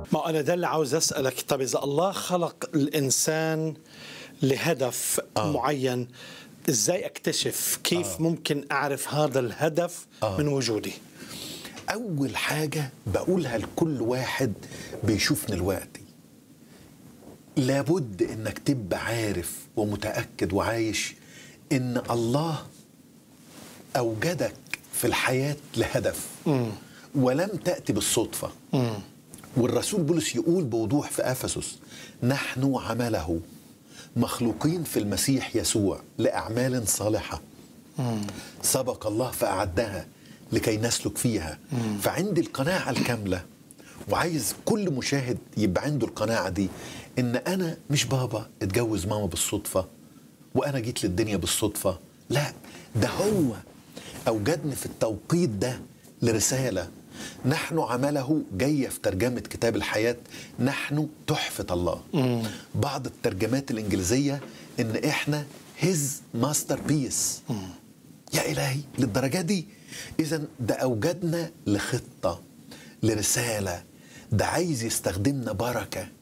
ما أنا ده اللي عاوز أسألك طب إذا الله خلق الإنسان لهدف آه. معين إزاي أكتشف كيف آه. ممكن أعرف هذا الهدف آه. من وجودي اول حاجه بقولها لكل واحد بيشوفني دلوقتي لابد انك تبقى عارف ومتاكد وعايش ان الله اوجدك في الحياه لهدف ولم تاتي بالصدفه والرسول بولس يقول بوضوح في افسس نحن عمله مخلوقين في المسيح يسوع لاعمال صالحه سبق الله فاعدها لكي نسلك فيها فعندي القناعه الكامله وعايز كل مشاهد يبقى عنده القناعه دي ان انا مش بابا اتجوز ماما بالصدفه وانا جيت للدنيا بالصدفه لا ده هو اوجدني في التوقيت ده لرساله نحن عمله جايه في ترجمه كتاب الحياه نحن تحفه الله بعض الترجمات الانجليزيه ان احنا هيز ماستر بيس يا الهي للدرجه دي اذا ده اوجدنا لخطه لرساله ده عايز يستخدمنا بركه